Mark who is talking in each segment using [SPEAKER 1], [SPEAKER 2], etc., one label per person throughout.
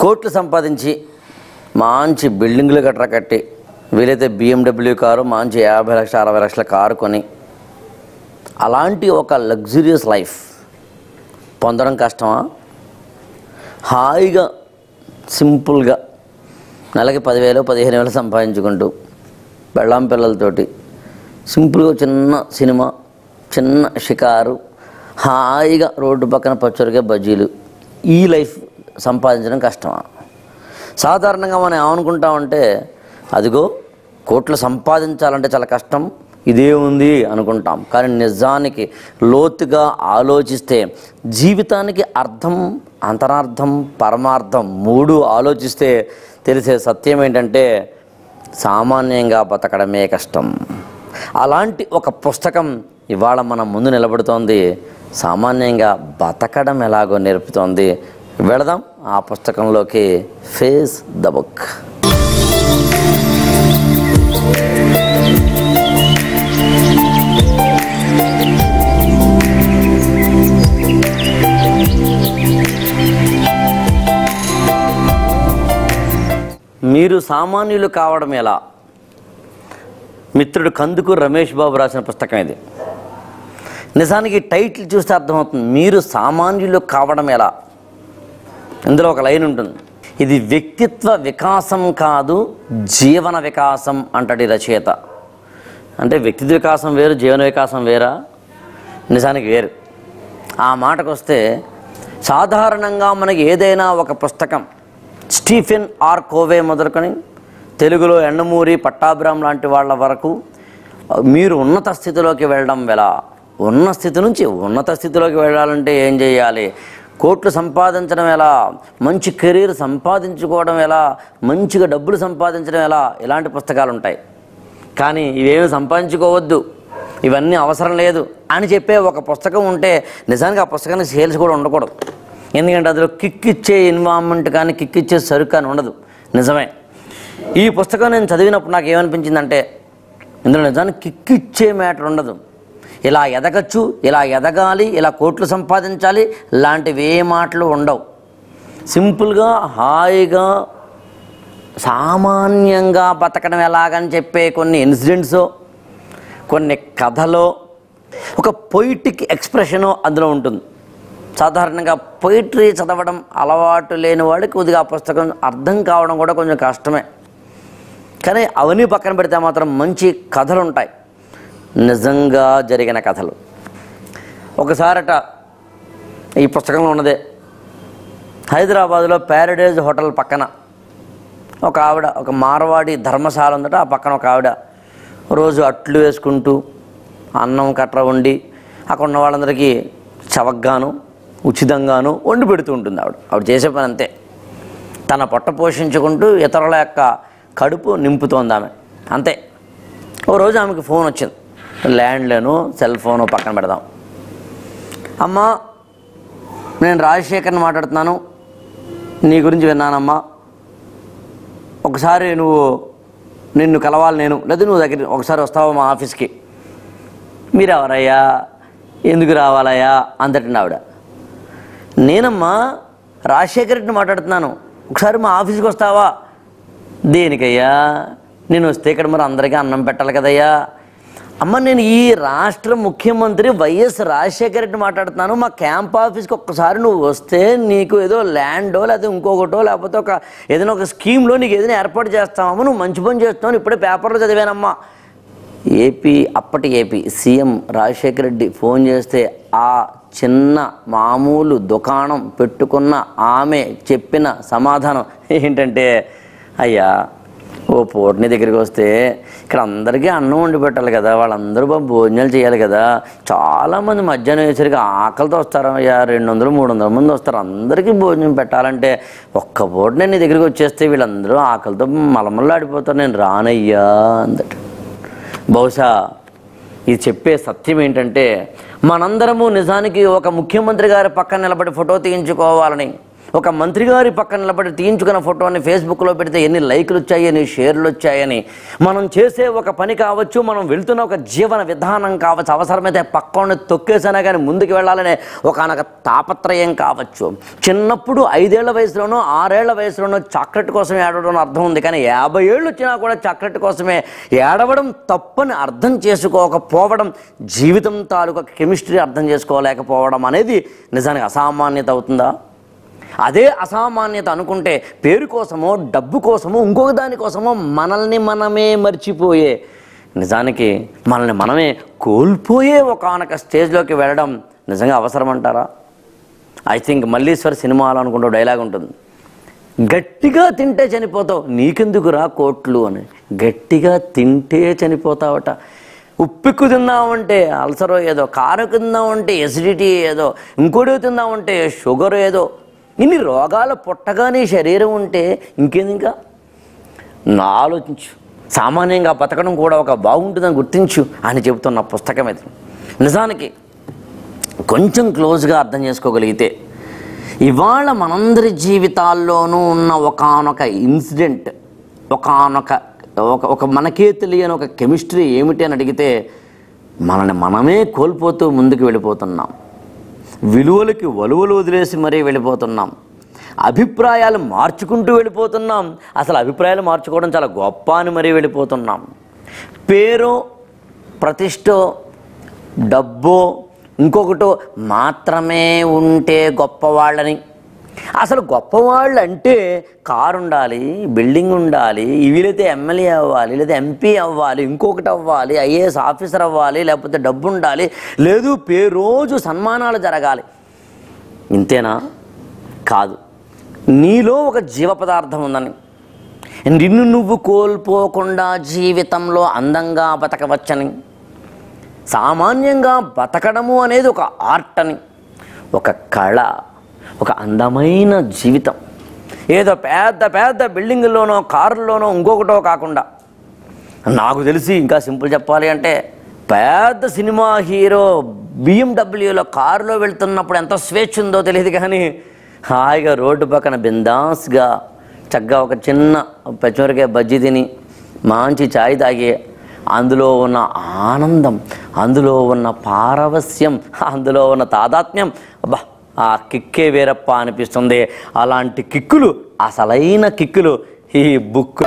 [SPEAKER 1] కోట్లు సంపాదించి మంచి బిల్డింగ్లు గట్రా కట్టి వీలైతే బిఎండబ్ల్యూ కారు మంచి యాభై లక్షల అరవై లక్షల కారు కొని అలాంటి ఒక లగ్జూరియస్ లైఫ్ పొందడం కష్టమా హాయిగా సింపుల్గా నెలకి పదివేలు పదిహేను వేలు సంపాదించుకుంటూ బెళ్ళాం పిల్లలతోటి సింపుల్గా చిన్న సినిమా చిన్న షికారు హాయిగా రోడ్డు పక్కన పచ్చరిగా బజ్జీలు ఈ లైఫ్ సంపాదించడం కష్టమా సాధారణంగా మనం ఏమనుకుంటామంటే అదిగో కోట్లు సంపాదించాలంటే చాలా కష్టం ఇదే ఉంది అనుకుంటాం కానీ నిజానికి లోతుగా ఆలోచిస్తే జీవితానికి అర్థం అంతరార్థం పరమార్థం మూడు ఆలోచిస్తే తెలిసే సత్యం ఏంటంటే సామాన్యంగా బతకడమే కష్టం అలాంటి ఒక పుస్తకం ఇవాళ మన ముందు నిలబడుతోంది సామాన్యంగా బతకడం ఎలాగో నేర్పుతోంది వెళదాం ఆ పుస్తకంలోకి ఫేస్ ద బుక్ మీరు సామాన్యులు కావడం ఎలా మిత్రుడు కందుకు రమేష్ బాబు రాసిన పుస్తకం ఇది నిజానికి టైటిల్ చూస్తే అర్థమవుతుంది మీరు సామాన్యులు కావడం ఎలా ఇందులో ఒక లైన్ ఉంటుంది ఇది వ్యక్తిత్వ వికాసం కాదు జీవన వికాసం అంటది రచయిత అంటే వ్యక్తిత్వ వికాసం వేరు జీవన వికాసం వేరా నిజానికి వేరు ఆ మాటకు వస్తే సాధారణంగా మనకి ఏదైనా ఒక పుస్తకం స్టీఫెన్ ఆర్ కోవే మొదలుకొని తెలుగులో ఎండమూరి పట్టాభిరామ్ లాంటి వాళ్ళ వరకు మీరు ఉన్నత స్థితిలోకి వెళ్ళడం ఎలా ఉన్న స్థితి నుంచి ఉన్నత స్థితిలోకి వెళ్ళాలంటే ఏం చేయాలి కోట్లు సంపాదించడం ఎలా మంచి కెరీర్ సంపాదించుకోవడం ఎలా మంచిగా డబ్బులు సంపాదించడం ఎలా ఇలాంటి పుస్తకాలు ఉంటాయి కానీ ఇవేమి సంపాదించుకోవద్దు ఇవన్నీ అవసరం లేదు అని చెప్పే ఒక పుస్తకం ఉంటే నిజానికి ఆ పుస్తకానికి సేల్స్ కూడా ఉండకూడదు ఎందుకంటే అందులో కిక్ ఇచ్చే ఎన్వామెంట్ కానీ కిక్ ఇచ్చే సరుకు కానీ ఉండదు నిజమే ఈ పుస్తకం నేను చదివినప్పుడు నాకు ఏమనిపించిందంటే ఇందులో నిజానికి కిక్ ఇచ్చే మ్యాటర్ ఉండదు ఇలా ఎదగచ్చు ఇలా ఎదగాలి ఇలా కోట్లు సంపాదించాలి లాంటివి ఏ మాటలు ఉండవు సింపుల్గా హాయిగా సామాన్యంగా బతకడం ఎలాగని చెప్పే కొన్ని ఇన్సిడెంట్స్ కొన్ని కథలో ఒక పొయిటిక్ ఎక్స్ప్రెషను అందులో ఉంటుంది సాధారణంగా పొయిటరీ చదవడం అలవాటు లేని వాడికి కొద్దిగా ఆ పుస్తకం అర్థం కావడం కూడా కొంచెం కష్టమే కానీ అవన్నీ పక్కన పెడితే మాత్రం మంచి కథలు ఉంటాయి నిజంగా జరిగిన కథలు ఒకసారట ఈ పుస్తకంలో ఉన్నదే హైదరాబాద్లో ప్యారడైజ్ హోటల్ పక్కన ఒక ఆవిడ ఒక మార్వాడి ధర్మశాల ఉందట ఆ పక్కన ఒక ఆవిడ రోజు అట్లు వేసుకుంటూ అన్నం కట్ర వండి అక్కడ ఉన్న వాళ్ళందరికీ చవగ్గాను ఉచితంగాను వండి పెడుతూ ఉంటుంది ఆవిడ ఆవిడ చేసే పని అంతే తన పొట్ట పోషించుకుంటూ ఇతరుల యొక్క కడుపు నింపుతోంది ఆమె అంతే ఓ రోజు ఆమెకి ఫోన్ వచ్చింది ల్యాండ్లను సెల్ ఫోను పక్కన పెడదాం అమ్మా నేను రాజశేఖర్ని మాట్లాడుతున్నాను నీ గురించి విన్నానమ్మా ఒకసారి నువ్వు నిన్ను కలవాలి నేను లేదా నువ్వు దగ్గర ఒకసారి వస్తావా మా ఆఫీస్కి మీరు ఎవరయ్యా ఎందుకు రావాలయ్యా అందటండి ఆవిడ నేనమ్మా రాజశేఖర్ రెడ్డిని మాట్లాడుతున్నాను ఒకసారి మా ఆఫీస్కి వస్తావా దేనికయ్యా నేను వస్తే ఇక్కడ మరి అందరికీ అన్నం పెట్టాలి కదయ్యా అమ్మ నేను ఈ రాష్ట్ర ముఖ్యమంత్రి వైఎస్ రాజశేఖర రెడ్డి మాట్లాడుతున్నాను మా క్యాంప్ ఆఫీస్కి ఒక్కసారి నువ్వు వస్తే నీకు ఏదో ల్యాండో లేకపోతే ఇంకొకటో లేకపోతే ఒక ఏదైనా ఒక స్కీమ్లో నీకు ఏదైనా ఏర్పాటు చేస్తామమ్మా నువ్వు మంచి పని చేస్తావు ఇప్పుడే పేపర్లో చదివానమ్మా ఏపీ అప్పటి AP CM Rajasekhara Reddy phone చేస్తే ఆ చిన్న మామూలు దుకాణం పెట్టుకున్న ఆమె చెప్పిన సమాధానం ఏంటంటే అయ్యా ఓ పూటని దగ్గరికి వస్తే ఇక్కడ అందరికీ అన్నం వండి పెట్టాలి కదా వాళ్ళందరూ బాబు భోజనాలు చేయాలి కదా చాలామంది మధ్యాహ్నం వేసరికి ఆకలితో వస్తారు అయ్యా రెండు వందలు మూడు వందల మంది వస్తారు అందరికీ భోజనం పెట్టాలంటే ఒక్క పూట నేను నీ దగ్గరికి వచ్చేస్తే వీళ్ళందరూ ఆకలితో మలమల్లాడిపోతారు నేను రానయ్యా అందట బహుశా ఇది చెప్పే సత్యం ఏంటంటే మనందరము నిజానికి ఒక ముఖ్యమంత్రి గారి పక్కన నిలబడి ఫోటో తీయించుకోవాలని ఒక మంత్రి గారి పక్కన నిలబడి తీయించుకున్న ఫోటోని ఫేస్బుక్లో పెడితే ఎన్ని లైకులు వచ్చాయని షేర్లు వచ్చాయని మనం చేసే ఒక పని కావచ్చు మనం వెళ్తున్న ఒక జీవన విధానం కావచ్చు అవసరమైతే పక్కన తొక్కేసినా కానీ ముందుకు వెళ్ళాలనే ఒక తాపత్రయం కావచ్చు చిన్నప్పుడు ఐదేళ్ల వయసులోనో ఆరేళ్ల వయసులోనో చాక్లెట్ కోసం ఏడవడం అర్థం ఉంది కానీ యాభై ఏళ్ళు వచ్చినా కూడా చాక్లెట్ కోసమే ఏడవడం తప్పని అర్థం చేసుకోకపోవడం జీవితం తాలూకా కెమిస్ట్రీ అర్థం చేసుకోలేకపోవడం అనేది నిజానికి అసామాన్యత అవుతుందా అదే అసామాన్యత అనుకుంటే పేరు కోసమో డబ్బు కోసమో ఇంకొక దానికోసమో మనల్ని మనమే మర్చిపోయే నిజానికి మనల్ని మనమే కోల్పోయే ఒకనొక స్టేజ్లోకి వెళ్ళడం నిజంగా అవసరం అంటారా ఐ థింక్ మల్లీశ్వర్ సినిమాలో అనుకుంటూ డైలాగ్ ఉంటుంది గట్టిగా తింటే చనిపోతావు నీకెందుకురా కోట్లు అని గట్టిగా తింటే చనిపోతావట ఉప్పెక్కు తిందామంటే అల్సరో ఏదో కారకు తిందామంటే ఎసిడిటీ ఏదో ఇంకోటి తిందామంటే షుగర్ ఏదో ఇన్ని రోగాలు పుట్టగానే శరీరం ఉంటే ఇంకేంది ఇంకా నా ఆలోచించు సామాన్యంగా బతకడం కూడా ఒక బాగుంటుందని గుర్తించు అని చెబుతున్న పుస్తకం ఇది నిజానికి కొంచెం క్లోజ్గా అర్థం చేసుకోగలిగితే ఇవాళ మనందరి జీవితాల్లోనూ ఉన్న ఒకానొక ఇన్సిడెంట్ ఒకానొక ఒక ఒక మనకే తెలియని ఒక కెమిస్ట్రీ ఏమిటి అని అడిగితే మనల్ని మనమే కోల్పోతూ ముందుకు వెళ్ళిపోతున్నాం విలువలకి వలువలు వదిలేసి మరీ వెళ్ళిపోతున్నాం అభిప్రాయాలు మార్చుకుంటూ వెళ్ళిపోతున్నాం అసలు అభిప్రాయాలు మార్చుకోవడం చాలా గొప్ప అని మరీ వెళ్ళిపోతున్నాం పేరు ప్రతిష్టో డబ్బో ఇంకొకటో మాత్రమే ఉంటే గొప్పవాళ్ళని అసలు గొప్పవాళ్ళు అంటే కారు ఉండాలి బిల్డింగ్ ఉండాలి వీలైతే ఎమ్మెల్యే అవ్వాలి లేదా ఎంపీ అవ్వాలి ఇంకొకటి అవ్వాలి ఐఏఎస్ ఆఫీసర్ అవ్వాలి లేకపోతే డబ్బు ఉండాలి లేదు పే రోజు సన్మానాలు జరగాలి ఇంతేనా కాదు నీలో ఒక జీవ పదార్థం ఉందని నిన్ను నువ్వు కోల్పోకుండా జీవితంలో అందంగా బతకవచ్చని సామాన్యంగా బతకడము అనేది ఒక ఆర్ట్ అని ఒక కళ ఒక అందమైన జీవితం ఏదో పెద్ద పెద్ద బిల్డింగుల్లోనో కారుల్లోనో ఇంకొకటో కాకుండా నాకు తెలిసి ఇంకా సింపుల్ చెప్పాలి అంటే పెద్ద సినిమా హీరో బిఎండబ్ల్యూలో కారులో వెళ్తున్నప్పుడు ఎంత స్వేచ్ఛ ఉందో తెలియదు కానీ హాయిగా రోడ్డు పక్కన బిందాస్గా చక్కగా ఒక చిన్న పచ్చిమిరకాయ బజ్జీ తిని మంచి ఛాయ్ తాగి అందులో ఉన్న ఆనందం అందులో ఉన్న పారవస్యం అందులో ఉన్న తాదాత్మ్యం అబ్బా ఆ కిక్కే వేరప్ప అనిపిస్తుంది అలాంటి కిక్కులు అసలైన కిక్కులు ఈ బుక్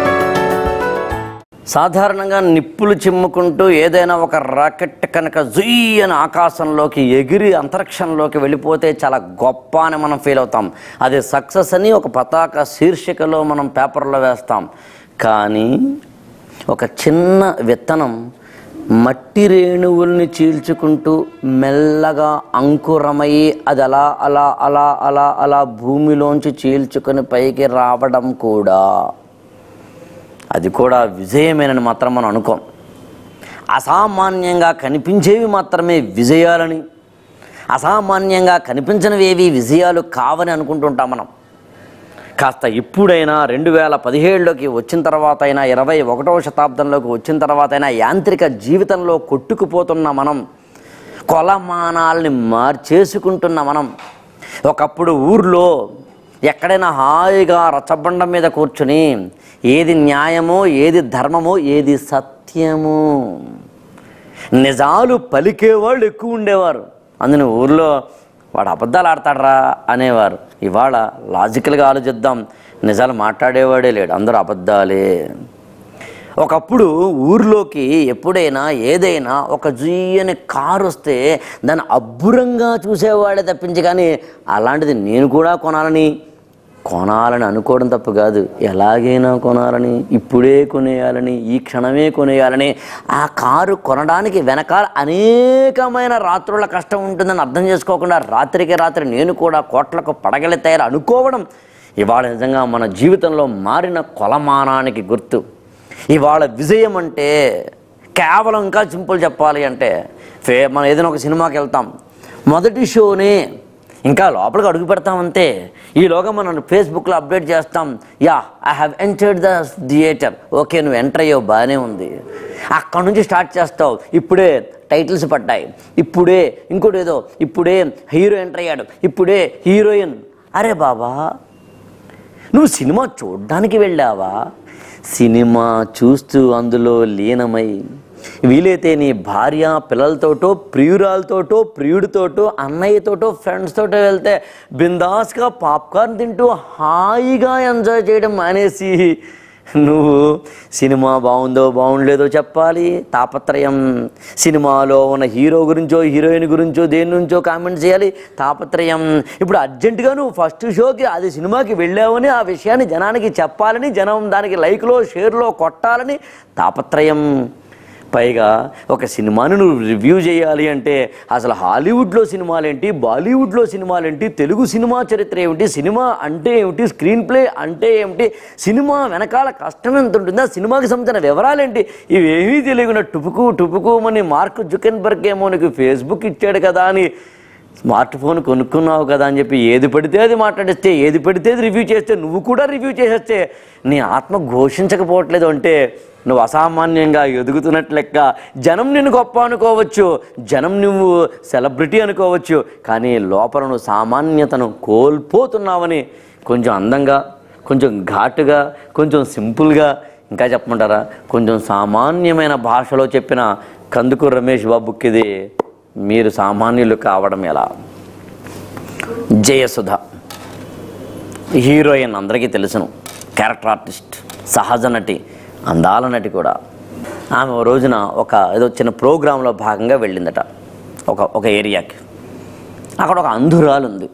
[SPEAKER 1] సాధారణంగా నిప్పులు చిమ్ముకుంటూ ఏదైనా ఒక రాకెట్ కనుక జుయ్ అని ఆకాశంలోకి ఎగిరి అంతరిక్షంలోకి వెళ్ళిపోతే చాలా గొప్ప అని మనం ఫీల్ అవుతాం అది సక్సెస్ అని ఒక పతాక శీర్షికలో మనం పేపర్లో వేస్తాం కానీ ఒక చిన్న విత్తనం మట్టి రేణువుల్ని చీల్చుకుంటూ మెల్లగా అంకురమయ్యి అది అలా అలా అలా అలా అలా భూమిలోంచి చీల్చుకొని పైకి రావడం కూడా అది కూడా విజయమేనని మాత్రం మనం అనుకోం అసామాన్యంగా కనిపించేవి మాత్రమే విజయాలని అసామాన్యంగా కనిపించనివేవి విజయాలు కావని అనుకుంటుంటాం మనం కాస్త ఇప్పుడైనా రెండు వేల పదిహేడులోకి వచ్చిన తర్వాత అయినా ఇరవై ఒకటవ శతాబ్దంలోకి వచ్చిన తర్వాత అయినా యాంత్రిక జీవితంలో కొట్టుకుపోతున్న మనం కొలమానాల్ని మార్చేసుకుంటున్న మనం ఒకప్పుడు ఊర్లో ఎక్కడైనా హాయిగా రచ్చబండ మీద కూర్చుని ఏది న్యాయమో ఏది ధర్మమో ఏది సత్యమో నిజాలు పలికేవాళ్ళు ఎక్కువ ఉండేవారు అందుని ఊర్లో వాడు అబద్ధాలు ఆడతాడరా అనేవారు ఇవాళ లాజికల్గా ఆలోచిద్దాం నిజాలు మాట్లాడేవాడే లేడు అందరూ అబద్ధాలే ఒకప్పుడు ఊర్లోకి ఎప్పుడైనా ఏదైనా ఒక జుయ్యని కారు వస్తే దాన్ని అబ్బురంగా చూసేవాడే తప్పించి కానీ అలాంటిది నేను కూడా కొనాలని కొనాలని అనుకోవడం తప్పు కాదు ఎలాగైనా కొనాలని ఇప్పుడే కొనేయాలని ఈ క్షణమే కొనేయాలని ఆ కారు కొనడానికి వెనకాల అనేకమైన రాత్రుల కష్టం ఉంటుందని అర్థం చేసుకోకుండా రాత్రికి రాత్రి నేను కూడా కోట్లకు పడగలెత్తాయని అనుకోవడం ఇవాళ నిజంగా మన జీవితంలో మారిన కొలమానానికి గుర్తు ఇవాళ విజయం అంటే కేవలం ఇంకా సింపుల్ చెప్పాలి అంటే ఫే మనం ఏదైనా ఒక సినిమాకి వెళ్తాం మొదటి షోనే ఇంకా లోపలికి అడుగు పెడతామంతే ఈలోగా మనం ఫేస్బుక్లో అప్డేట్ చేస్తాం yeah I have entered the theatre okay నువ్వు ఎంటర్ అయ్యావు బాగానే ఉంది అక్కడ నుంచి స్టార్ట్ చేస్తావు ఇప్పుడే టైటిల్స్ పడ్డాయి ఇప్పుడే ఇంకోటి ఏదో ఇప్పుడే హీరో ఎంటర్ అయ్యాడు ఇప్పుడే హీరోయిన్ అరే బాబా నువ్వు సినిమా చూడ్డానికి వెళ్ళావా సినిమా చూస్తూ అందులో లీనమై వీలైతే నీ భార్య పిల్లలతోటో ప్రియురాలతోటో ప్రియుడితోటో అన్నయ్యతోటో ఫ్రెండ్స్ తోటో వెళ్తే బిందాస్గా పాప్కార్న్ తింటూ హాయిగా ఎంజాయ్ చేయడం మానేసి నువ్వు సినిమా బాగుందో బాగుండలేదో చెప్పాలి తాపత్రయం సినిమాలో ఉన్న హీరో గురించో హీరోయిన్ గురించో దేని నుంచో కామెంట్ చేయాలి తాపత్రయం ఇప్పుడు అర్జెంటుగా నువ్వు ఫస్ట్ షోకి అది సినిమాకి వెళ్ళావని ఆ విషయాన్ని జనానికి చెప్పాలని జనం దానికి లైక్లో షేర్లో కొట్టాలని తాపత్రయం పైగా ఒక సినిమాను నువ్వు రివ్యూ చేయాలి అంటే అసలు హాలీవుడ్లో సినిమాలేంటి బాలీవుడ్లో సినిమాలేంటి తెలుగు సినిమా చరిత్ర ఏమిటి సినిమా అంటే ఏమిటి స్క్రీన్ ప్లే అంటే ఏమిటి సినిమా వెనకాల కష్టం ఎంత ఉంటుంది ఆ సినిమాకి సంబంధించిన వివరాలేంటి ఇవేమీ తెలియకుండా టుపుకు టుపుకుమని మార్క్ జుకెన్బర్గ్ ఏమో నీకు ఫేస్బుక్ ఇచ్చాడు కదా అని స్మార్ట్ ఫోన్ కొనుక్కున్నావు కదా అని చెప్పి ఏది పడితే అది మాట్లాడిస్తే ఏది పడితే అది రివ్యూ చేస్తే నువ్వు కూడా రివ్యూ చేసేస్తే నీ ఆత్మ ఘోషించకపోవట్లేదు అంటే నువ్వు అసామాన్యంగా ఎదుగుతున్నట్లు లెక్క జనం నిన్ను గొప్ప అనుకోవచ్చు జనం నువ్వు సెలబ్రిటీ అనుకోవచ్చు కానీ లోపల నువ్వు సామాన్యతను కోల్పోతున్నావని కొంచెం అందంగా కొంచెం ఘాటుగా కొంచెం సింపుల్గా ఇంకా చెప్పమంటారా కొంచెం సామాన్యమైన భాషలో చెప్పిన కందుకు రమేష్ బాబుకి ఇది మీరు సామాన్యులు కావడం ఎలా జయసుధ హీరోయిన్ అందరికీ తెలుసును క్యారెక్టర్ ఆర్టిస్ట్ సహజ నటి అందాల నటి కూడా ఆమె ఓ రోజున ఒక ఏదో చిన్న ప్రోగ్రాంలో భాగంగా వెళ్ళిందట ఒక ఒక ఏరియాకి అక్కడ ఒక అంధురాలు ఉంది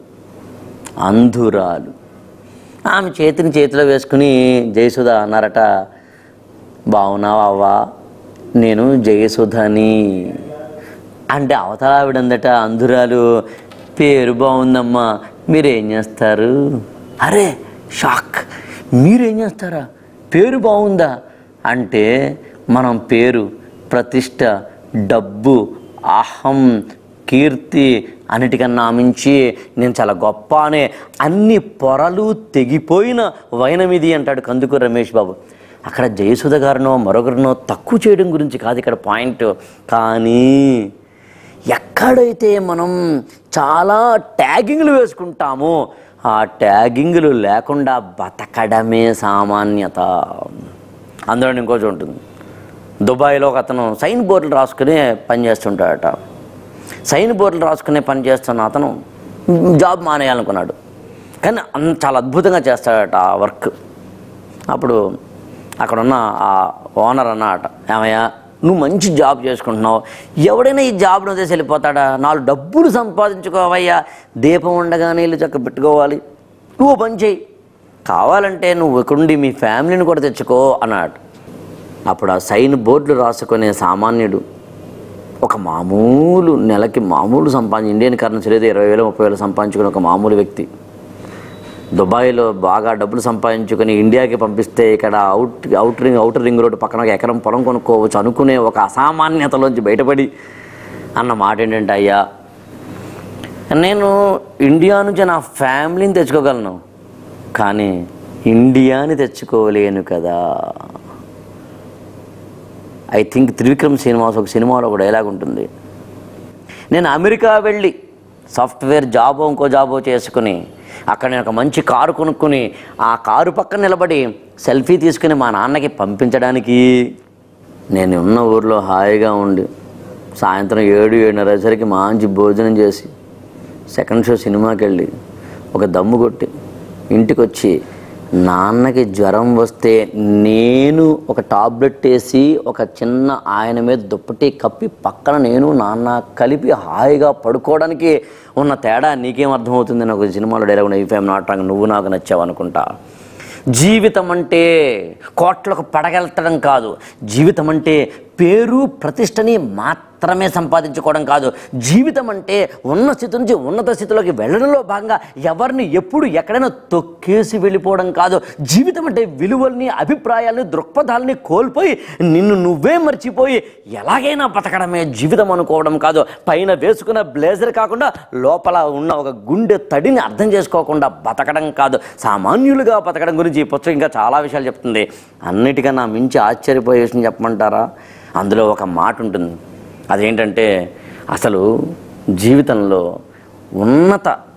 [SPEAKER 1] అంధురాలు ఆమె చేతిని చేతిలో వేసుకుని జయసుధ అన్నారట బాగున్నావా అవ్వా నేను జయసుధని అంటే అవతల ఆవిడందట అంధురాలు పేరు బాగుందమ్మా మీరేం చేస్తారు అరే షాక్ మీరేం చేస్తారా పేరు బాగుందా అంటే మనం పేరు ప్రతిష్ట డబ్బు అహం కీర్తి అన్నిటికన్నా మించి నేను చాలా గొప్ప అనే అన్ని పొరలు తెగిపోయిన వైనమిది అంటాడు కందుకు రమేష్ బాబు అక్కడ జయసుధ గారినో మరొకరినో తక్కువ చేయడం గురించి కాదు ఇక్కడ పాయింట్ కానీ ఎక్కడైతే మనం చాలా ట్యాగింగ్లు వేసుకుంటామో ఆ ట్యాగింగ్లు లేకుండా బతకడమే సామాన్యత అందులో ఇంకోటి ఉంటుంది దుబాయ్లో ఒక అతను సైన్ బోర్డులు రాసుకుని పని చేస్తుంటాడట సైన్ బోర్డులు రాసుకునే పని చేస్తున్న అతను జాబ్ మానేయాలనుకున్నాడు కానీ అంత చాలా అద్భుతంగా చేస్తాడట ఆ వర్క్ అప్పుడు అక్కడున్న ఆ ఓనర్ అన్నమాట ఏమయ్యా నువ్వు మంచి జాబ్ చేసుకుంటున్నావు ఎవడైనా ఈ జాబ్ను వదిలేసి వెళ్ళిపోతాడా నాలుగు డబ్బులు సంపాదించుకోవయ్యా దీపం ఉండగానే ఇల్లు చక్క పెట్టుకోవాలి నువ్వు పని చేయి కావాలంటే నువ్వు ఇక్కడుండి మీ ఫ్యామిలీని కూడా తెచ్చుకో అన్నాడు అప్పుడు ఆ సైన్ బోర్డులు రాసుకునే సామాన్యుడు ఒక మామూలు నెలకి మామూలు సంపాదించి ఇండియన్ కరెన్సీ లేదు ఇరవై వేలు ముప్పై వేలు సంపాదించుకునే ఒక మామూలు వ్యక్తి దుబాయ్లో బాగా డబ్బులు సంపాదించుకొని ఇండియాకి పంపిస్తే ఇక్కడ out out ring outer ring road పక్కన ఒక ఎకరం పొలం కొనుక్కోవచ్చు అనుకునే ఒక అసామాన్యతలోంచి బయటపడి అన్న మాట ఏంటంటే అయ్యా నేను ఇండియా నుంచి నా ఫ్యామిలీని తెచ్చుకోగలను కానీ ఇండియాని తెచ్చుకోలేను కదా ఐ థింక్ త్రివిక్రమ్ శ్రీనివాస్ ఒక సినిమాలో ఒక డైలాగ్ ఉంటుంది నేను అమెరికా వెళ్ళి సాఫ్ట్వేర్ జాబో ఇంకో జాబో చేసుకుని అక్కడ నేను ఒక మంచి కారు కొనుక్కుని ఆ కారు పక్కన నిలబడి సెల్ఫీ తీసుకుని మా నాన్నకి పంపించడానికి నేను ఉన్న ఊర్లో హాయిగా ఉండి సాయంత్రం ఏడు ఏడున్నర సరికి మంచి భోజనం చేసి సెకండ్ షో సినిమాకి వెళ్ళి ఒక దమ్ము కొట్టి ఇంటికి వచ్చి నాన్నకి జ్వరం వస్తే నేను ఒక టాబ్లెట్ వేసి ఒక చిన్న ఆయన మీద దుప్పటి కప్పి పక్కన నేను నాన్న కలిపి హాయిగా పడుకోవడానికి ఉన్న తేడా నీకేం అర్థమవుతుంది నాకు సినిమాలో dialogue if I'm not wrong నువ్వు నాకు నచ్చావు అనుకుంటా జీవితం అంటే కోట్లకు పడగెళ్తడం కాదు జీవితం అంటే పేరు ప్రతిష్టని మాత్రమే సంపాదించుకోవడం కాదు జీవితం అంటే ఉన్న స్థితి నుంచి ఉన్నత స్థితిలోకి వెళ్ళడంలో భాగంగా ఎవరిని ఎప్పుడు ఎక్కడైనా తొక్కేసి వెళ్ళిపోవడం కాదు జీవితం అంటే విలువల్ని అభిప్రాయాల్ని దృక్పథాలని కోల్పోయి నిన్ను నువ్వే మర్చిపోయి ఎలాగైనా బతకడమే జీవితం అనుకోవడం కాదు పైన వేసుకున్న బ్లేజర్ కాకుండా లోపల ఉన్న ఒక గుండె తడిని అర్థం చేసుకోకుండా బతకడం కాదు సామాన్యులుగా బతకడం గురించి ఈ పుస్తకం ఇంకా చాలా విషయాలు చెప్తుంది అన్నిటికన్నా మించి ఆశ్చర్యపోయే విషయం చెప్పమంటారా అందులో ఒక మాట ఉంటుంది అదేంటంటే అసలు జీవితంలో ఉన్నత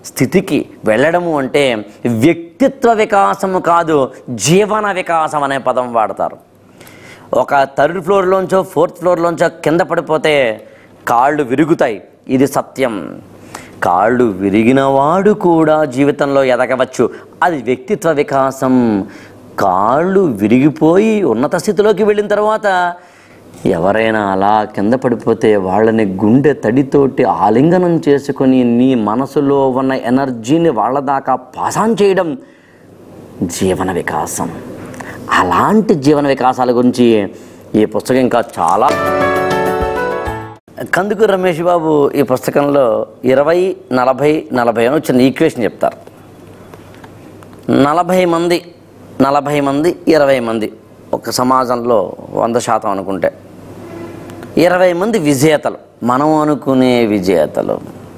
[SPEAKER 1] స్థితికి వెళ్ళడము అంటే వ్యక్తిత్వ వికాసము కాదు జీవన వికాసం అనే పదం వాడతారు ఒక థర్డ్ ఫ్లోర్లోంచో ఫోర్త్ ఫ్లోర్లోంచో కింద పడిపోతే కాళ్ళు విరుగుతాయి ఇది సత్యం కాళ్ళు విరిగినవాడు కూడా జీవితంలో ఎదగవచ్చు అది వ్యక్తిత్వ వికాసం కాళ్ళు విరిగిపోయి ఉన్నత స్థితిలోకి వెళ్ళిన తర్వాత ఎవరైనా అలా కింద పడిపోతే వాళ్ళని గుండె తడితోటి ఆలింగనం చేసుకొని నీ మనసులో ఉన్న ఎనర్జీని వాళ్ళ దాకా పాసాన్ చేయడం జీవన వికాసం అలాంటి జీవన వికాసాల గురించి ఈ పుస్తకం ఇంకా చాలా కందుకు రమేష్ బాబు ఈ పుస్తకంలో ఇరవై నలభై నలభై అని వచ్చిన ఈక్వేషన్ చెప్తారు నలభై మంది నలభై మంది ఇరవై మంది ఒక సమాజంలో వంద శాతం అనుకుంటే ఇరవై మంది విజేతలు మనం అనుకునే విజేతలు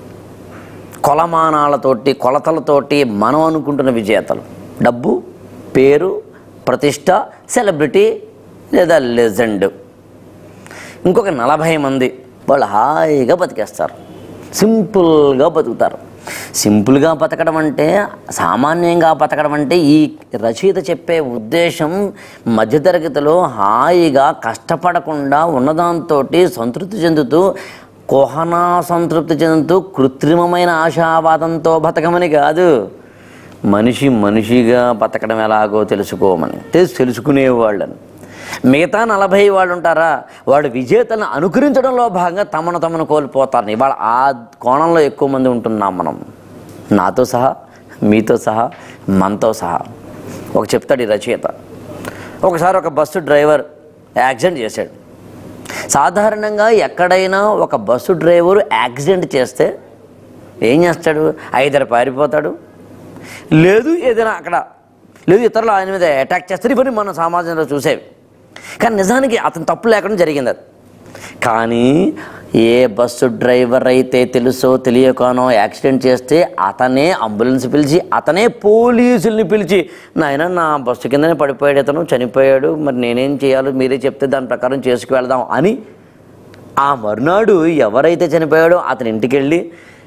[SPEAKER 1] కొలమానాలతోటి కొలతలతోటి మనం అనుకుంటున్న విజేతలు డబ్బు పేరు ప్రతిష్ట సెలబ్రిటీ లేదా లెజెండ్ ఇంకొక నలభై మంది వాళ్ళు హాయిగా బతికేస్తారు సింపుల్గా బతుకుతారు సింపుల్గా బతకడం అంటే సామాన్యంగా బతకడం అంటే ఈ రచయిత చెప్పే ఉద్దేశం మధ్యతరగతిలో హాయిగా కష్టపడకుండా ఉన్నదాంతో సంతృప్తి చెందుతూ కోహనా సంతృప్తి చెందుతూ కృత్రిమమైన ఆశావాదంతో బతకమని కాదు మనిషి మనిషిగా బతకడం ఎలాగో తెలుసుకోమని తెలుసు తెలుసుకునేవాళ్ళని మిగతా నలభై వాళ్ళు ఉంటారా వాడు విజేతలను అనుకరించడంలో భాగంగా తమను తమను కోల్పోతారు ఇవాళ ఆ కోణంలో ఎక్కువ మంది ఉంటున్నాం మనం నాతో సహా మీతో సహా మనతో సహా ఒక చెప్తాడు ఈ రచయిత ఒకసారి ఒక బస్సు డ్రైవర్ యాక్సిడెంట్ చేశాడు సాధారణంగా ఎక్కడైనా ఒక బస్సు డ్రైవరు యాక్సిడెంట్ చేస్తే ఏం చేస్తాడు ఐదరు పారిపోతాడు లేదు ఏదైనా అక్కడ లేదు ఇతరులు ఆయన మీద అటాక్ చేస్తారు ఇవన్నీ మనం సమాజంలో చూసేవి కానీ నిజానికి అతను తప్పు లేకుండా జరిగింది అది కానీ ఏ బస్సు డ్రైవర్ అయితే తెలుసో తెలియకనో యాక్సిడెంట్ చేస్తే అతనే అంబులెన్స్ పిలిచి అతనే పోలీసుల్ని పిలిచి నాయన నా బస్సు కిందనే పడిపోయాడు అతను చనిపోయాడు మరి నేనేం చేయాలో మీరే చెప్తే దాని ప్రకారం చేసుకువెళ్దాం అని ఆ మరునాడు ఎవరైతే చనిపోయాడో అతని ఇంటికి వెళ్ళి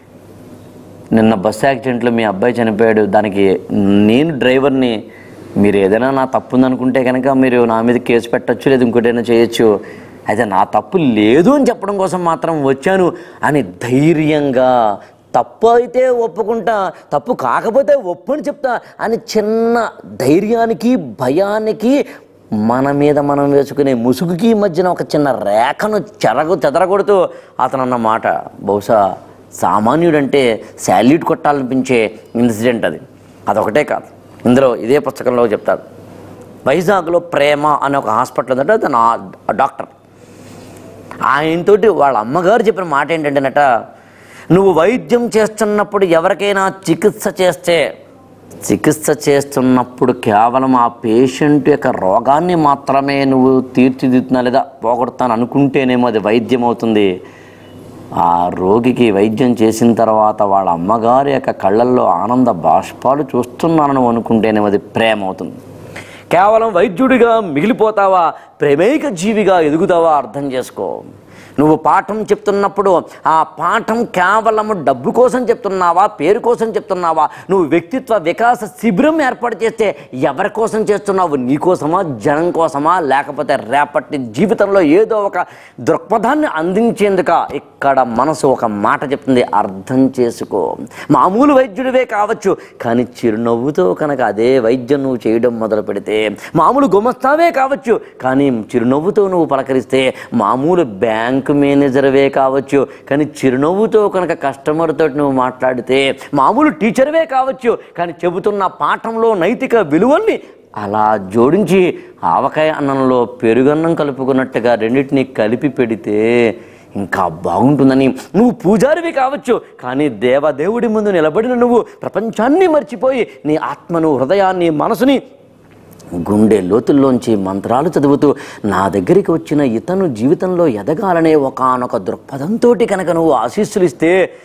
[SPEAKER 1] నిన్న బస్ యాక్సిడెంట్లో మీ అబ్బాయి చనిపోయాడు దానికి నేను డ్రైవర్ని మీరు ఏదైనా నా తప్పు ఉందనుకుంటే కనుక మీరు నా మీద కేసు పెట్టచ్చు లేదు ఇంకోటైనా చేయొచ్చు అయితే నా తప్పు లేదు అని చెప్పడం కోసం మాత్రం వచ్చాను అని ధైర్యంగా తప్పు అయితే ఒప్పుకుంటా తప్పు కాకపోతే ఒప్పు అని చెప్తా అని చిన్న ధైర్యానికి భయానికి మన మీద మనం వేసుకునే ముసుగుకి మధ్యన ఒక చిన్న రేఖను చెరగు చెదరగొడుతూ అతను అన్న మాట బహుశా సామాన్యుడంటే శాల్యూట్ కొట్టాలనిపించే ఇన్సిడెంట్ అది అదొకటే కాదు ఇందులో ఇదే పుస్తకంలో చెప్తాడు వైజాగ్లో ప్రేమ అనే ఒక హాస్పిటల్ ఉందంటే అతను ఆ డాక్టర్ ఆయనతోటి వాళ్ళ అమ్మగారు చెప్పిన మాట ఏంటంటేనట నువ్వు వైద్యం చేస్తున్నప్పుడు ఎవరికైనా చికిత్స చేస్తే చికిత్స చేస్తున్నప్పుడు కేవలం ఆ పేషెంట్ యొక్క రోగాన్ని మాత్రమే నువ్వు తీర్చిదిద్దుతున్నా లేదా పోగొడతాను అనుకుంటేనేమో అది వైద్యం అవుతుంది ఆ రోగికి వైద్యం చేసిన తర్వాత వాళ్ళ అమ్మగారి యొక్క కళ్ళల్లో ఆనంద బాష్పాలు చూస్తున్నానని అనుకుంటేనేమో అది ప్రేమ అవుతుంది కేవలం వైద్యుడిగా మిగిలిపోతావా ప్రేమైక జీవిగా ఎదుగుతావా అర్థం చేసుకో నువ్వు పాఠం చెప్తున్నప్పుడు ఆ పాఠం కేవలము డబ్బు కోసం చెప్తున్నావా పేరు కోసం చెప్తున్నావా నువ్వు వ్యక్తిత్వ వికాస శిబిరం ఏర్పాటు చేస్తే ఎవరి కోసం చేస్తున్నావు నీ కోసమా జనం కోసమా లేకపోతే రేపటి జీవితంలో ఏదో ఒక దృక్పథాన్ని అందించేందుక ఇక్కడ మనసు ఒక మాట చెప్తుంది అర్థం చేసుకో మామూలు వైద్యుడివే కావచ్చు కానీ చిరునవ్వుతో కనుక అదే వైద్యం నువ్వు చేయడం మొదలు పెడితే మామూలు గుమస్తావే కావచ్చు కానీ చిరునవ్వుతో నువ్వు పలకరిస్తే మామూలు బ్యాంకు మేనేజర్వే కావచ్చు కానీ చిరునవ్వుతో కనుక కస్టమర్తో నువ్వు మాట్లాడితే మామూలు టీచర్వే కావచ్చు కానీ చెబుతున్న పాఠంలో నైతిక విలువల్ని అలా జోడించి ఆవకాయ అన్నంలో పెరుగన్నం కలుపుకున్నట్టుగా రెండింటిని కలిపి పెడితే ఇంకా బాగుంటుందని నువ్వు పూజారివి కావచ్చు కానీ దేవదేవుడి ముందు నిలబడిన నువ్వు ప్రపంచాన్ని మర్చిపోయి నీ ఆత్మను హృదయాన్ని మనసుని గుండె లోతుల్లోంచి మంత్రాలు చదువుతూ నా దగ్గరికి వచ్చిన ఇతను జీవితంలో ఎదగాలనే ఒకానొక దృక్పథంతో కనుక నువ్వు ఆశీస్సులు ఇస్తే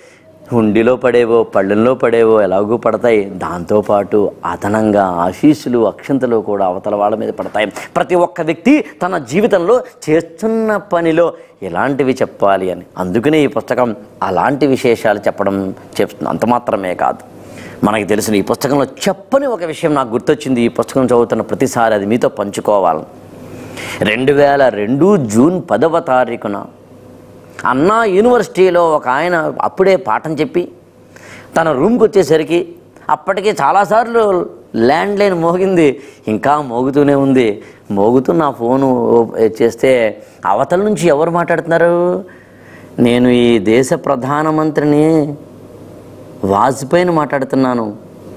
[SPEAKER 1] హుండీలో పడేవో పళ్ళెంలో పడేవో ఎలాగూ పడతాయి దాంతోపాటు అదనంగా ఆశీస్సులు అక్షంతలు కూడా అవతల వాళ్ళ మీద పడతాయి ప్రతి ఒక్క వ్యక్తి తన జీవితంలో చేస్తున్న పనిలో ఎలాంటివి చెప్పాలి అని అందుకనే ఈ పుస్తకం అలాంటి విశేషాలు చెప్పడం చెప్తుంది అంత మాత్రమే కాదు మనకి తెలిసిన ఈ పుస్తకంలో చెప్పని ఒక విషయం నాకు గుర్తొచ్చింది ఈ పుస్తకం చదువుతున్న ప్రతిసారి అది మీతో పంచుకోవాలని రెండు వేల రెండు జూన్ పదవ తారీఖున అన్నా యూనివర్సిటీలో ఒక ఆయన అప్పుడే పాఠం చెప్పి తన రూమ్కి వచ్చేసరికి అప్పటికే చాలాసార్లు ల్యాండ్ లైన్ మోగింది ఇంకా మోగుతూనే ఉంది మోగుతూ నా ఫోను చేస్తే అవతల నుంచి ఎవరు మాట్లాడుతున్నారు నేను ఈ దేశ ప్రధానమంత్రిని వాజ్పేయిని మాట్లాడుతున్నాను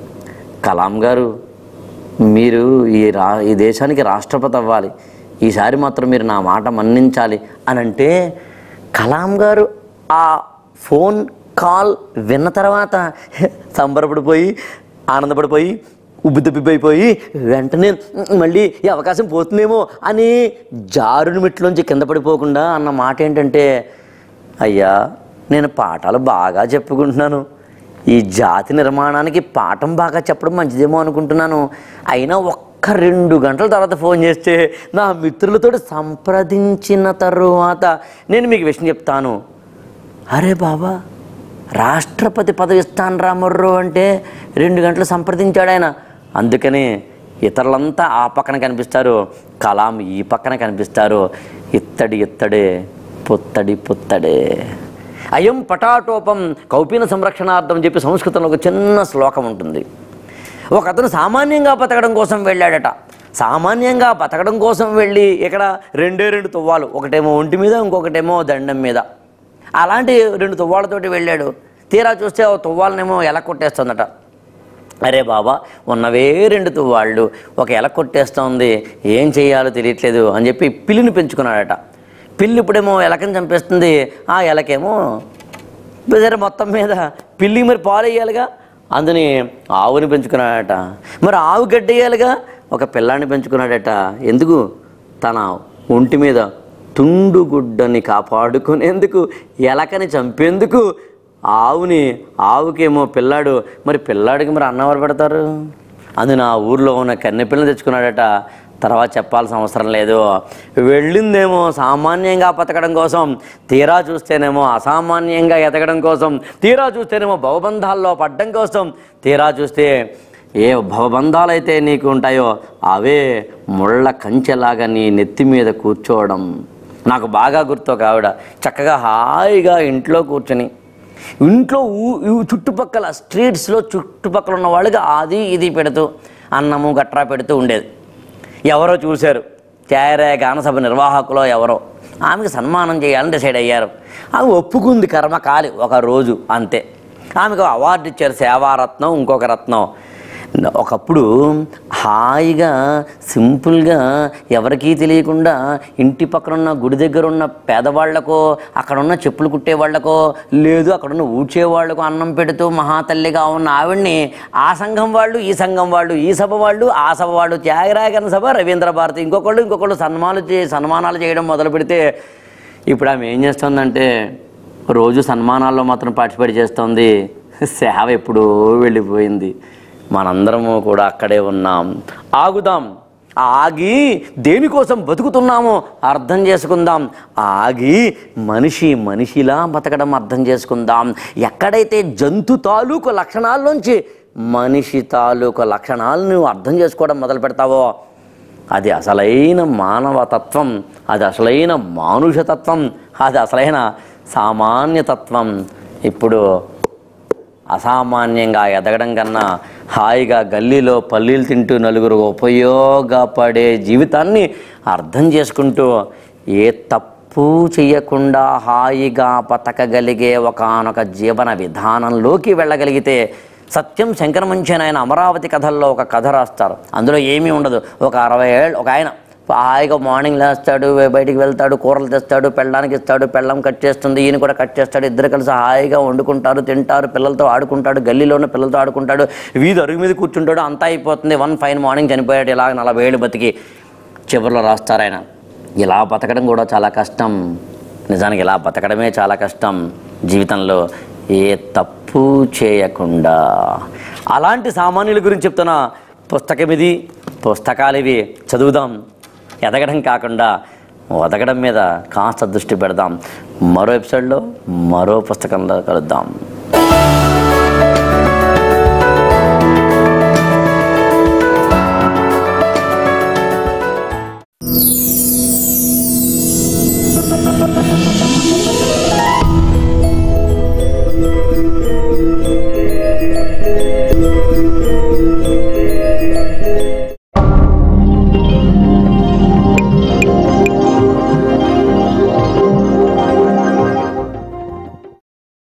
[SPEAKER 1] కలాం గారు మీరు ఈ రా ఈ దేశానికి రాష్ట్రపతి అవ్వాలి ఈసారి మాత్రం మీరు నా మాట మన్నించాలి అని అంటే కలాం గారు ఆ ఫోన్ కాల్ విన్న తర్వాత సంబరపడిపోయి ఆనందపడిపోయి ఉబ్బి తప్పిపోయిపోయి వెంటనే మళ్ళీ ఈ అవకాశం పోతుందేమో అని జారుని మెట్లోంచి కింద పడిపోకుండా అన్న మాట ఏంటంటే అయ్యా నేను పాఠాలు బాగా చెప్పుకుంటున్నాను ఈ జాతి నిర్మాణానికి పాఠం బాగా చెప్పడం మంచిదేమో అనుకుంటున్నాను అయినా ఒక్క రెండు గంటల తర్వాత ఫోన్ చేస్తే నా మిత్రులతో సంప్రదించిన తరువాత నేను మీకు విషయం చెప్తాను అరే బాబా రాష్ట్రపతి పదవి ఇస్తాను రామర్రు అంటే రెండు గంటలు సంప్రదించాడు ఆయన అందుకని ఇతరులంతా ఆ పక్కన కనిపిస్తారు కలాం ఈ పక్కన కనిపిస్తారు ఇత్తడి ఇత్తడే పుత్తడి పుత్తడే అయం పటాటోపం కౌపీన సంరక్షణార్థం అని చెప్పి సంస్కృతంలో ఒక చిన్న శ్లోకం ఉంటుంది ఒక అతను సామాన్యంగా బతకడం కోసం వెళ్ళాడట సామాన్యంగా బతకడం కోసం వెళ్ళి ఇక్కడ రెండే రెండు తువ్వాలు ఒకటేమో ఒంటి మీద ఇంకొకటేమో దండం మీద అలాంటి రెండు తువ్వాలతోటి వెళ్ళాడు తీరా చూస్తే ఆ తువ్వాలనేమో ఎలా కొట్టేస్తుందట అరే బాబా ఉన్నవే రెండు తువ్వాళ్ళు ఒక ఎల కొట్టేస్తోంది ఏం చేయాలో తెలియట్లేదు అని చెప్పి పిల్లిని పెంచుకున్నాడట పిల్లి ఇప్పుడేమో ఎలకని చంపేస్తుంది ఆ ఎలకేమో సరే మొత్తం మీద పిల్లి మరి పాలు వేయాలిగా అందుని ఆవుని పెంచుకున్నాడట మరి ఆవు గడ్డి వేయాలిగా ఒక పిల్లాన్ని పెంచుకున్నాడట ఎందుకు తన ఒంటి మీద తుండు గుడ్డని కాపాడుకునేందుకు ఎలకని చంపేందుకు ఆవుని ఆవుకేమో పిల్లాడు మరి పిల్లాడికి మరి అన్నం ఎవరు పెడతారు అందున ఆ ఊర్లో ఉన్న కన్నె పిల్లని తెచ్చుకున్నాడట తర్వాత చెప్పాల్సిన అవసరం లేదు వెళ్ళిందేమో సామాన్యంగా బతకడం కోసం తీరా చూస్తేనేమో అసామాన్యంగా ఎదగడం కోసం తీరా చూస్తేనేమో భవబంధాల్లో పడ్డం కోసం తీరా చూస్తే ఏ భవబంధాలైతే నీకు ఉంటాయో అవే ముళ్ళ కంచెలాగా నీ నెత్తి మీద కూర్చోవడం నాకు బాగా గుర్తు ఒక ఆవిడ చక్కగా హాయిగా ఇంట్లో కూర్చొని ఇంట్లో ఊ- ఈ చుట్టుపక్కల స్ట్రీట్స్లో చుట్టుపక్కల ఉన్న వాళ్ళకి అది ఇది పెడుతూ అన్నము గట్రా పెడుతూ ఉండేది ఎవరో చూశారు చాయరే గానసభ నిర్వాహకులో ఎవరో ఆమెకి సన్మానం చేయాలని డిసైడ్ అయ్యారు ఆమె ఒప్పుకుంది కర్మకాలి ఒక రోజు అంతే ఆమెకు అవార్డు ఇచ్చారు సేవారత్నం ఇంకొక రత్నం ఒకప్పుడు హాయిగా సింపుల్గా ఎవరికీ తెలియకుండా ఇంటి పక్కన ఉన్న గుడి దగ్గర ఉన్న పేదవాళ్లకో అక్కడ ఉన్న చెప్పులు కుట్టే వాళ్ళకో లేదు అక్కడ ఉన్న ఊడ్చే వాళ్ళకో అన్నం పెడుతూ మహాతల్లిగా ఉన్న ఆవిడ్ని ఆ సంఘం వాళ్ళు ఈ సంఘం వాళ్ళు ఈ సభ వాళ్ళు ఆ సభ వాళ్ళు త్యాగరాయకరణ సభ రవీంద్ర భారతి ఇంకొకళ్ళు ఇంకొకళ్ళు సన్మానాలు చే సన్మానాలు చేయడం మొదలు పెడితే ఇప్పుడు ఆమె ఏం చేస్తుందంటే రోజు సన్మానాల్లో మాత్రం పార్టిసిపేట్ చేస్తుంది సేవ ఎప్పుడూ వెళ్ళిపోయింది మనందరము కూడా అక్కడే ఉన్నాం ఆగుదాం ఆగి దేనికోసం బతుకుతున్నామో అర్థం చేసుకుందాం ఆగి మనిషి మనిషిలా బతకడం అర్థం చేసుకుందాం ఎక్కడైతే జంతు తాలూకు లక్షణాల్లోంచి మనిషి తాలూకు లక్షణాలను నువ్వు అర్థం చేసుకోవడం మొదలు పెడతావో అది అసలైన మానవతత్వం అది అసలైన మానుషతత్వం అది అసలైన సామాన్యతత్వం ఇప్పుడు అసామాన్యంగా ఎదగడం కన్నా హాయిగా గల్లీలో పల్లీలు తింటూ నలుగురు ఉపయోగపడే జీవితాన్ని అర్థం చేసుకుంటూ ఏ తప్పు చేయకుండా హాయిగా బతకగలిగే ఒకనొక జీవన విధానంలోకి వెళ్ళగలిగితే సత్యం శంకరమంచిన ఆయన అమరావతి కథల్లో ఒక కథ రాస్తారు అందులో ఏమీ ఉండదు ఒక అరవై ఏళ్ళు ఒక ఆయన హాయిగా మార్నింగ్ లేస్తాడు బయటికి వెళ్తాడు కూరలు తెస్తాడు పెళ్ళడానికి ఇస్తాడు పెళ్ళం కట్ చేస్తుంది ఈయన కూడా కట్ చేస్తాడు ఇద్దరు కలిసి హాయిగా వండుకుంటారు తింటారు పిల్లలతో ఆడుకుంటాడు గల్లీలో ఉన్న పిల్లలతో ఆడుకుంటాడు వీధి అరుగు మీద కూర్చుంటాడు అంతా అయిపోతుంది వన్ ఫైన్ మార్నింగ్ చనిపోయాడు ఇలా నలభై ఏళ్ళు బతికి చివరిలో రాస్తారు ఆయన ఇలా బతకడం కూడా చాలా కష్టం నిజానికి ఇలా బతకడమే చాలా కష్టం జీవితంలో ఏ తప్పు చేయకుండా అలాంటి సామాన్యుల గురించి చెప్తున్న పుస్తకం ఇది పుస్తకాలు ఇవి చదువుదాం ఎదగడం కాకుండా వదగడం మీద కాస్త దృష్టి పెడదాం మరో ఎపిసోడ్లో మరో పుస్తకంలో కలుద్దాం